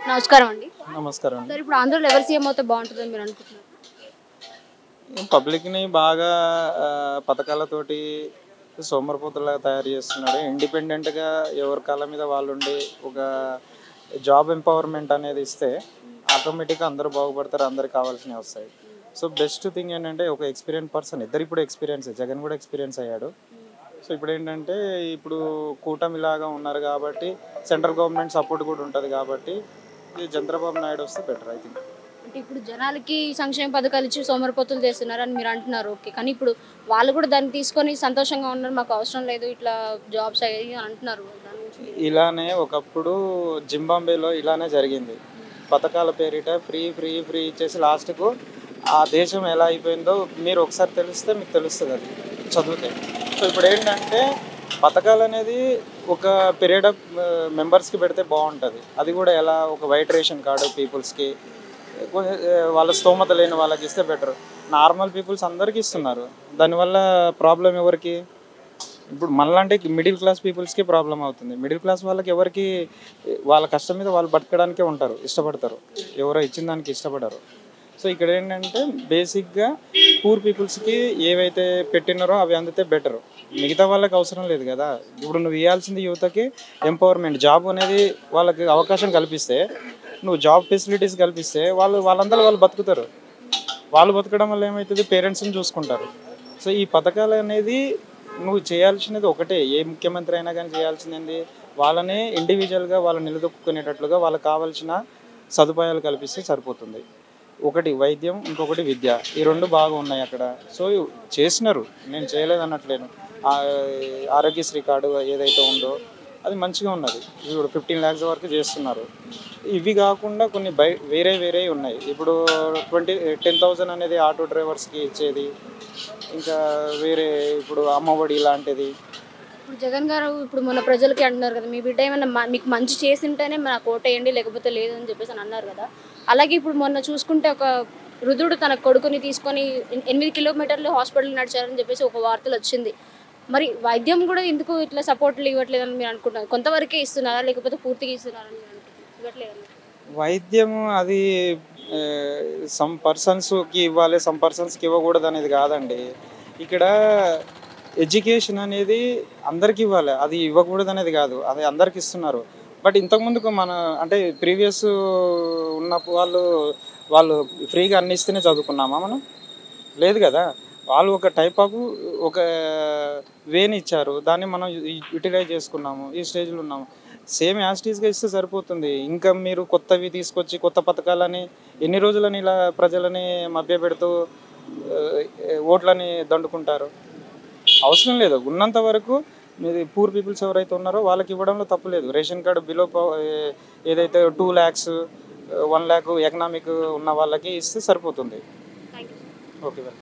నమస్కారం అండి నమస్కారం అండి సార్ ఇప్పుడు ఆంధ్రలో ఎవరు సీఎం అవుతే బాగుంటుందని మీరు అనుకుంటున్నారు పబ్లిక్ని బాగా ఆ, పథకాలతోటి సోమరిపోతులాగా తయారు చేస్తున్నాడు ఇండిపెండెంట్గా ఎవరి కాళ్ళ మీద వాళ్ళు ఉండి ఒక జాబ్ ఎంపవర్మెంట్ అనేది ఇస్తే ఆటోమేటిక్గా అందరూ బాగుపడతారు అందరికి కావాల్సినవి వస్తాయి సో బెస్ట్ థింగ్ ఏంటంటే ఒక ఎక్స్పీరియన్స్ పర్సన్ ఇద్దరు ఇప్పుడు ఎక్స్పీరియన్స్ జగన్ కూడా ఎక్స్పీరియన్స్ అయ్యాడు సో ఇప్పుడు ఏంటంటే ఇప్పుడు కూటమి లాగా ఉన్నారు కాబట్టి సెంట్రల్ గవర్నమెంట్ సపోర్ట్ కూడా ఉంటుంది కాబట్టి ఇది చంద్రబాబు నాయుడు వస్తే బెటర్ ఐ థింక్ అంటే ఇప్పుడు జనాలకి సంక్షేమ పథకాలు ఇచ్చి సోమరిపోతులు చేస్తున్నారు అని మీరు అంటున్నారు ఓకే కానీ ఇప్పుడు వాళ్ళు కూడా దాన్ని తీసుకొని సంతోషంగా ఉన్నారు మాకు అవసరం లేదు ఇట్లా జాబ్స్ అయ్యాయి అని అంటున్నారు దాని గురించి మీరు- ఇలానే ఒకప్పుడు జింబాంబేలో ఇలానే జరిగింది పథకాల పేరిట ఫ్రీ ఫ్రీ ఫ్రీ ఇచ్చేసి లాస్ట్కు ఆ దేశం ఎలా అయిపోయిందో మీరు ఒకసారి తెలిస్తే మీకు తెలుస్తుంది అది చదివితే సో ఇప్పుడు ఏంటంటే పథకాలు అనేది ఒక పీరియడ్ ఆఫ్ మెంబర్స్కి పెడితే బాగుంటుంది అది కూడా ఎలా ఒక వైట్ రేషన్ కార్డు పీపుల్స్కి వాళ్ళ స్తోమత లేని వాళ్ళకి ఇస్తే బెటర్ నార్మల్ పీపుల్స్ అందరికీ ఇస్తున్నారు దానివల్ల ప్రాబ్లం ఎవరికి ఇప్పుడు మనలాంటి మిడిల్ క్లాస్ పీపుల్స్కి ప్రాబ్లం అవుతుంది మిడిల్ క్లాస్ వాళ్ళకి ఎవరికి వాళ్ళ కష్టం మీద వాళ్ళు బతకడానికే ఉంటారు ఇష్టపడతారు ఎవరో ఇచ్చిన దానికి ఇష్టపడరు సో ఇక్కడ ఏంటంటే బేసిక్గా పూర్ పీపుల్స్కి ఏవైతే పెట్టినారో అవి అందితే బెటర్ మిగతా వాళ్ళకి అవసరం లేదు కదా ఇప్పుడు నువ్వు ఇవ్వాల్సింది యువతకి ఎంపవర్మెంట్ జాబ్ అనేది వాళ్ళకి అవకాశం కల్పిస్తే నువ్వు జాబ్ ఫెసిలిటీస్ కల్పిస్తే వాళ్ళు వాళ్ళందరూ వాళ్ళు బతుకుతారు వాళ్ళు బతకడం వల్ల ఏమవుతుంది పేరెంట్స్ని చూసుకుంటారు సో ఈ పథకాలు అనేది నువ్వు చేయాల్సినది ఒకటే ఏ ముఖ్యమంత్రి అయినా కానీ చేయాల్సింది ఏంది వాళ్ళని ఇండివిజువల్గా వాళ్ళు నిలదొక్కునేటట్లుగా వాళ్ళకి కావాల్సిన సదుపాయాలు కల్పిస్తే సరిపోతుంది ఒకటి వైద్యం ఇంకొకటి విద్య ఈ రెండు బాగా ఉన్నాయి అక్కడ సో చేసినారు నేను చేయలేదు అన్నట్లేను ఆ, ఆరోగ్యశ్రీ కార్డు ఏదైతే ఉందో అది మంచిగా ఉన్నది ఇప్పుడు ఫిఫ్టీన్ ల్యాక్స్ వరకు చేస్తున్నారు ఇవి కాకుండా కొన్ని బై వేరే వేరే ఉన్నాయి ఇప్పుడు ట్వంటీ టెన్ థౌజండ్ అనేది ఆటో డ్రైవర్స్కి ఇచ్చేది ఇంకా వేరే ఇప్పుడు అమ్మఒడి లాంటిది ఇప్పుడు జగన్ గారు ఇప్పుడు మన ప్రజలకి అంటున్నారు కదా మీ బిడ్డ ఏమైనా మ- మీకు మంచి చేసింటేనే మన కోటేయండి లేకపోతే లేదని చెప్పేసి అని అన్నారు కదా అలాగే ఇప్పుడు మొన్న చూసుకుంటే ఒక వృద్ధుడు తన కొడుకుని తీసుకొని ఎన్- ఎనిమిది కిలోమీటర్లు హాస్పిటల్ నడిచారని చెప్పేసి ఒక వార్తలు వచ్చింది మరి వైద్యం కూడా ఎందుకు ఇట్లా సపోర్ట్లు ఇవ్వట్లేదని మీరు అనుకుంటున్నారు కొంతవరకే ఇస్తున్నారా లేకపోతే పూర్తిగా ఇస్తున్నారా అని మీరు అనుకుంటున్నారు ఇవ్వట్లేదని వైద్యం అది సమ్ పర్సన్స్కి ఇవ్వాలి సమ్ పర్సన్స్కి ఇవ్వకూడదు అనేది కాదండి ఇక్కడ ఎడ్యుకేషన్ అనేది అందరికి ఇవ్వాలి అది ఇవ్వకూడదు అనేది కాదు అది అందరికి ఇస్తున్నారు బట్ ఇంతకుముందుకు మన అంటే ప్రీవియస్ ఉన్న వాళ్ళు వాళ్ళు ఫ్రీగా అన్ని ఇస్తేనే చదువుకున్నామా మనం లేదు కదా వాళ్ళు ఒక టైప్ ఆఫ్ ఒక వేని ఇచ్చారు దాన్ని మనం యూటిలైజ్ చేసుకున్నాము ఈ స్టేజ్లో ఉన్నాము సేమ్ యాస్టీస్గా ఇస్తే సరిపోతుంది ఇంకా మీరు కొత్తవి తీసుకొచ్చి కొత్త పథకాలని ఎన్ని రోజులని ఇలా ప్రజలని మభ్యపెడుతూ ఆ, ఓట్లని దండుకుంటారు అవసరం లేదు ఉన్నంత వరకు మీది పూర్ పీపుల్స్ ఎవరైతే ఉన్నారో వాళ్ళకి ఇవ్వడంలో తప్పు లేదు రేషన్ కార్డు బిలో ఏదైతే two lakhs one lakh economic ఉన్న వాళ్ళకి ఇస్తే సరిపోతుంది థ్యాంక్ యూ ఓకే వెల్